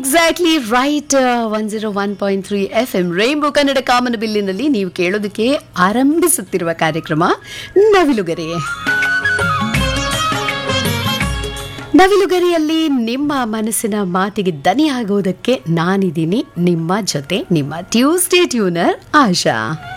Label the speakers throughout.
Speaker 1: exactly right one zero one point three F M rainbow Kannada ಕಾಮನ ಬಿಲ್ಲಿನಲ್ಲಿ ನೀವು ಕೇಳೋದಕ್ಕೆ ಆರಂಭಿಸುತ್ತಿರುವ ಕಾರ್ಯಕ್ರಮ ನವಿಲುಗರೆ ನವಿಲುಗರಿಯಲ್ಲಿ ನಿಮ್ಮ ಮನಸ್ಸಿನ ಮಾತಿಗೆ ದನಿಯಾಗೋದಕ್ಕೆ ನಾನಿದ್ದೀನಿ ನಿಮ್ಮ ಜೊತೆ ನಿಮ್ಮ ಟ್ಯೂಸ್ಡೇ ಟ್ಯೂನರ್ ಆಶಾ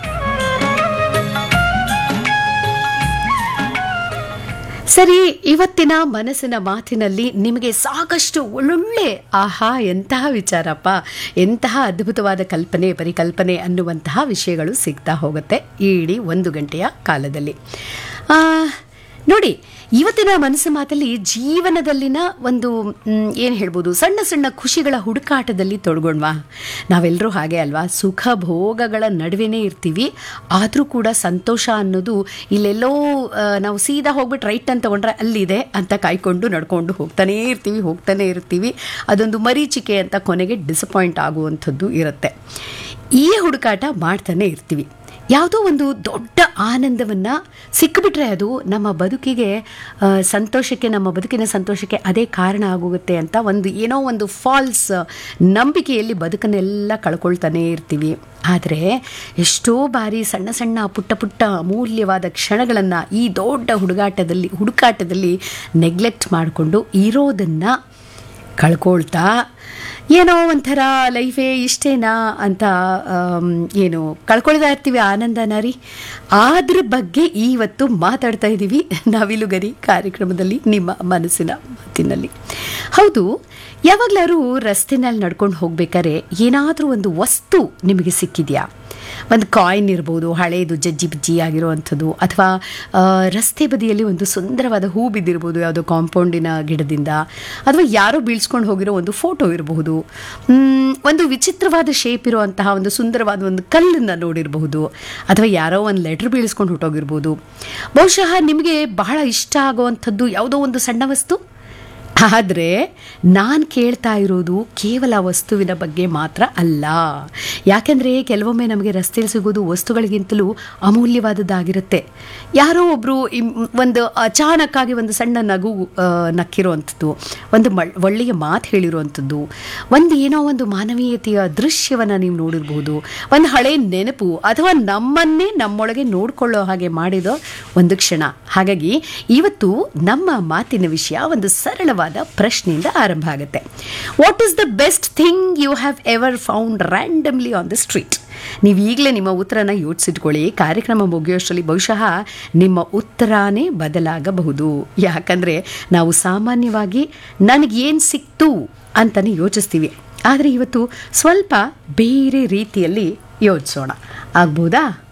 Speaker 1: ಸರಿ ಇವತ್ತಿನ ಮನಸ್ಸಿನ ಮಾತಿನಲ್ಲಿ ನಿಮಗೆ ಸಾಕಷ್ಟು ಒಳ್ಳೊಳ್ಳೆ ಆಹಾ ಎಂತಹ ವಿಚಾರಪ್ಪ ಎಂತಹ ಅದ್ಭುತವಾದ ಕಲ್ಪನೆ ಪರಿಕಲ್ಪನೆ ಅನ್ನುವಂತಹ ವಿಷಯಗಳು ಸಿಗ್ತಾ ಹೋಗುತ್ತೆ ಈ ಇಡೀ ಒಂದು ಗಂಟೆಯ ಕಾಲದಲ್ಲಿ ಆ, ನೋಡಿ ಇವತ್ತಿನ ಮನಸ್ಸು ಮಾತಲ್ಲಿ ಜೀವನದಲ್ಲಿನ ಒಂದು ಏನು ಹೇಳ್ಬೋದು ಸಣ್ಣ ಸಣ್ಣ ಖುಷಿಗಳ ಹುಡುಕಾಟದಲ್ಲಿ ತೊಡಗೋಣ್ವಾ ನಾವೆಲ್ಲರೂ ಹಾಗೆ ಅಲ್ವಾ ಸುಖ ಭೋಗಗಳ ನಡುವೆನೇ ಇರ್ತೀವಿ ಆದರೂ ಕೂಡ ಸಂತೋಷ ಅನ್ನೋದು ಇಲ್ಲೆಲ್ಲೋ ಆ, ನಾವು ಸೀದಾ ಹೋಗ್ಬಿಟ್ಟು ರೈಟ್ ಅಂತ ತಗೊಂಡ್ರೆ ಅಲ್ಲಿದೆ ಅಂತ ಕಾಯ್ಕೊಂಡು ನಡ್ಕೊಂಡು ಹೋಗ್ತಾನೇ ಇರ್ತೀವಿ ಹೋಗ್ತಾನೆ ಇರ್ತೀವಿ ಅದೊಂದು ಮರೀಚಿಕೆ ಅಂತ ಕೊನೆಗೆ ಡಿಸಪಾಯಿಂಟ್ ಆಗುವಂಥದ್ದು ಇರುತ್ತೆ ಈ ಹುಡುಕಾಟ ಮಾಡ್ತಾನೆ ಇರ್ತೀವಿ ಯಾವುದೋ ಒಂದು ದೊಡ್ಡ ಆನಂದವನ್ನು ಸಿಕ್ಕಿಬಿಟ್ರೆ ಅದು ನಮ್ಮ ಬದುಕಿಗೆ ಆ, ಸಂತೋಷಕ್ಕೆ ನಮ್ಮ ಬದುಕಿನ ಸಂತೋಷಕ್ಕೆ ಅದೇ ಕಾರಣ ಆಗೋಗುತ್ತೆ ಅಂತ ಒಂದು ಏನೋ ಒಂದು ಫಾಲ್ಸ್ ನಂಬಿಕೆಯಲ್ಲಿ ಬದುಕನ್ನೆಲ್ಲ ಕಳ್ಕೊಳ್ತಾನೆ ಇರ್ತೀವಿ ಆದರೆ ಎಷ್ಟೋ ಬಾರಿ ಸಣ್ಣ ಸಣ್ಣ ಪುಟ್ಟ ಪುಟ್ಟ ಅಮೂಲ್ಯವಾದ ಕ್ಷಣಗಳನ್ನು ಈ ದೊಡ್ಡ ಹುಡುಗಾಟದಲ್ಲಿ ಹುಡುಕಾಟದಲ್ಲಿ ನೆಗ್ಲೆಕ್ಟ್ ಮಾಡಿಕೊಂಡು ಇರೋದನ್ನು ಕಳ್ಕೊಳ್ತಾ ಏನೋ ಒಂಥರ ಲೈಫೇ ಇಷ್ಟೇನಾ ಅಂತ ಆಮ್, ಏನು ಕಳ್ಕೊಳ್ತಾ ಇರ್ತೀವಿ ಆನಂದನ ರೀ ಅದ್ರ ಬಗ್ಗೆ ಇವತ್ತು ಮಾತಾಡ್ತಾ ಇದ್ದೀವಿ ನವಿಲುಗರಿ ಕಾರ್ಯಕ್ರಮದಲ್ಲಿ ನಿಮ್ಮ ಮನಸ್ಸಿನ ಮಾತಿನಲ್ಲಿ ಹೌದು ಯಾವಾಗಲಾರು ರಸ್ತೆನಲ್ಲಿ ನಡ್ಕೊಂಡು ಹೋಗ್ಬೇಕಾದ್ರೆ ಏನಾದರೂ ಒಂದು ವಸ್ತು ನಿಮಗೆ ಸಿಕ್ಕಿದೆಯಾ ಒಂದು ಕಾಯಿನ್ ಇರ್ಬೋದು ಹಳೇದು ಜಜ್ಜಿ ಬಿಜ್ಜಿ ಆಗಿರುವಂಥದ್ದು ಅಥವಾ ಆ, ರಸ್ತೆ ಬದಿಯಲ್ಲಿ ಒಂದು ಸುಂದರವಾದ ಹೂ ಬಿದ್ದಿರ್ಬೋದು ಯಾವುದೋ ಕಾಂಪೌಂಡಿನ ಗಿಡದಿಂದ ಅಥವಾ ಯಾರೋ ಬೀಳ್ಸ್ಕೊಂಡು ಹೋಗಿರೋ ಒಂದು ಫೋಟೋ ಇರಬಹುದು ಮ್, ಒಂದು ವಿಚಿತ್ರವಾದ ಶೇಪ್ ಇರುವಂತಹ ಒಂದು ಸುಂದರವಾದ ಒಂದು ಕಲ್ಲನ್ನು ನೋಡಿರಬಹುದು ಅಥವಾ ಯಾರೋ ಒಂದು ಲೆಟ್ರ್ ಬೀಳಿಸ್ಕೊಂಡು ಹೊಟ್ಟೋಗಿರ್ಬೋದು ಬಹುಶಃ ನಿಮಗೆ ಬಹಳ ಇಷ್ಟ ಆಗುವಂಥದ್ದು ಯಾವುದೋ ಒಂದು ಸಣ್ಣ ವಸ್ತು ಆದರೆ ನಾನು ಕೇಳ್ತಾ ಇರೋದು ಕೇವಲ ವಸ್ತುವಿನ ಬಗ್ಗೆ ಮಾತ್ರ ಅಲ್ಲ ಯಾಕೆಂದರೆ ಕೆಲವೊಮ್ಮೆ ನಮಗೆ ರಸ್ತೆಯಲ್ಲಿ ಸಿಗೋದು ವಸ್ತುಗಳಿಗಿಂತಲೂ ಅಮೂಲ್ಯವಾದದ್ದಾಗಿರುತ್ತೆ ಯಾರೋ ಒಬ್ಬರು ಒಂದು ಅಚಾನಕ್ಕಾಗಿ ಒಂದು ಸಣ್ಣ ನಗು ಆ, ನಕ್ಕಿರುವಂಥದ್ದು ಒಂದು ಮಳ್ ಒಳ್ಳೆಯ ಮಾತು ಹೇಳಿರುವಂಥದ್ದು ಒಂದು ಏನೋ ಒಂದು ಮಾನವೀಯತೆಯ ದೃಶ್ಯವನ್ನು ನೀವು ನೋಡಿರ್ಬೋದು ಒಂದು ಹಳೆ ನೆನಪು ಅಥವಾ ನಮ್ಮನ್ನೇ ನಮ್ಮೊಳಗೆ ನೋಡ್ಕೊಳ್ಳೋ ಹಾಗೆ ಮಾಡಿದ ಒಂದು ಕ್ಷಣ ಹಾಗಾಗಿ ಇವತ್ತು ನಮ್ಮ ಮಾತಿನ ವಿಷಯ ಒಂದು ಸರಳವಾದ ಪ್ರಶ್ನೆಯಿಂದ ಆರಂಭ ಆಗುತ್ತೆ what is the best thing you have ever found randomly on the street ನೀವು ಈಗಲೇ ನಿಮ್ಮ ಉತ್ತರನ ಯೋಚಿಸಿಟ್ಕೊಳ್ಳಿ ಕಾರ್ಯಕ್ರಮ ಮುಗಿಯೋಷ್ಟರಲ್ಲಿ ಬಹುಶಃ ನಿಮ್ಮ ಉತ್ತರನೇ ಬದಲಾಗಬಹುದು ಯಾಕಂದರೆ ನಾವು ಸಾಮಾನ್ಯವಾಗಿ ನನಗೇನು ಸಿಕ್ತು ಅಂತಲೇ ಯೋಚಿಸ್ತೀವಿ ಆದರೆ ಇವತ್ತು ಸ್ವಲ್ಪ ಬೇರೆ ರೀತಿಯಲ್ಲಿ ಯೋಚಿಸೋಣ ಆಗ್ಬೋದಾ